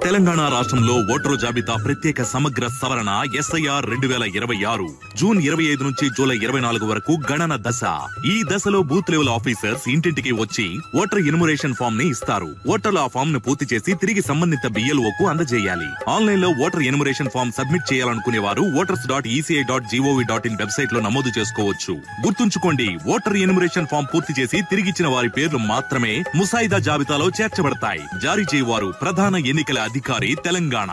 తెలంగాణ రాష్ట్రంలో ఓటరు జాబితా ప్రత్యేక సమగ్ర సవరణ ఎస్ఐఆర్ రెండు వేల ఇరవై ఆరు జూన్ ఇరవై ఐదు నుంచి జూలై ఇరవై నాలుగు వరకు గణన దశ ఈ దశలో బూత్ లెవెల్ ఆఫీసర్స్ ఇంటింటికి వచ్చి ఓటర్ ఇనుమరేషన్ ఫామ్ ని ఇస్తారు ఓటర్లు ఆ ఫామ్ ను పూర్తి చేసి తిరిగి సంబంధిత బిఎల్ఓ కు అందజేయాలి ఆన్లైన్ లో ఓటర్ ఎనుమరేషన్ ఫామ్ సబ్మిట్ చేయాలనుకునే వారు voters dot ECI dot GOV dot in website లో నమోదు చేసుకోవచ్చు గుర్తుంచుకోండి ఓటర్ ఎనుమరేషన్ ఫామ్ పూర్తి చేసి తిరిగిచ్చిన వారి పేర్లు మాత్రమే ముసాయిదా జాబితాలో చేర్చబడతాయి జారీ చేయవారు ప్రధాన ఎన్నికల అధికారి తెలంగాణ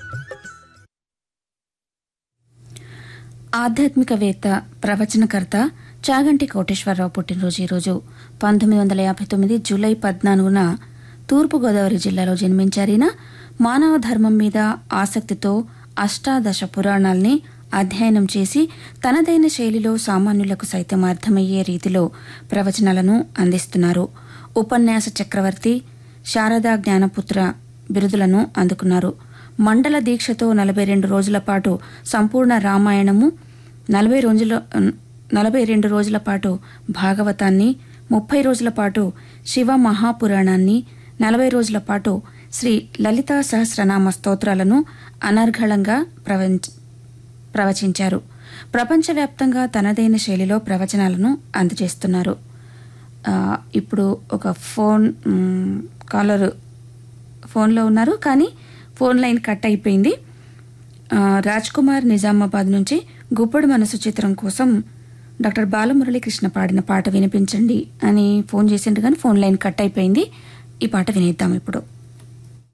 ఆధ్యాత్మికవేత్త ప్రవచనకర్త చాగంటి కోటేశ్వరరావు పుట్టినరోజు ఈరోజు పంతొమ్మిది వందల యాభై తొమ్మిది జూలై పద్నాలుగున తూర్పుగోదావరి జిల్లాలో జన్మించారిన మానవ ధర్మం మీద ఆసక్తితో అష్టాదశ పురాణాల్ని అధ్యయనం చేసి తనదైన శైలిలో సామాన్యులకు సైతం అర్థమయ్యే రీతిలో ప్రవచనాలను అందిస్తున్నారు ఉపన్యాస చక్రవర్తి శారదా జ్ఞానపుత్ర బిరుదులను అందుకున్నారు మండల దీక్షతో నలభై రెండు రోజుల పాటు సంపూర్ణ రామాయణము నలభై రోజుల నలభై రెండు రోజుల పాటు భాగవతాన్ని ముప్పై రోజుల పాటు శివ మహాపురాణాన్ని నలభై రోజుల పాటు శ్రీ లలితా సహస్రనామ స్తోత్రాలను అనర్ఘళంగా ప్రవంచ ప్రవచించారు ప్రపంచవ్యాప్తంగా తనదైన శైలిలో ప్రవచనాలను అందజేస్తున్నారు ఆ, ఇప్పుడు ఒక ఫోన్ మ్, కాలర్ ఫోన్లో ఉన్నారు కానీ ఫోన్ లైన్ కట్ అయిపోయింది ఆ, రాజ్ కుమార్ నిజామాబాద్ నుంచి గుప్పడి మనసు చిత్రం కోసం డాక్టర్ బాలమురళీ కృష్ణ పాడిన పాట వినిపించండి అని ఫోన్ చేసిండ్రు కానీ ఫోన్ లైన్ కట్ అయిపోయింది ఈ పాట వినేద్దాం ఇప్పుడు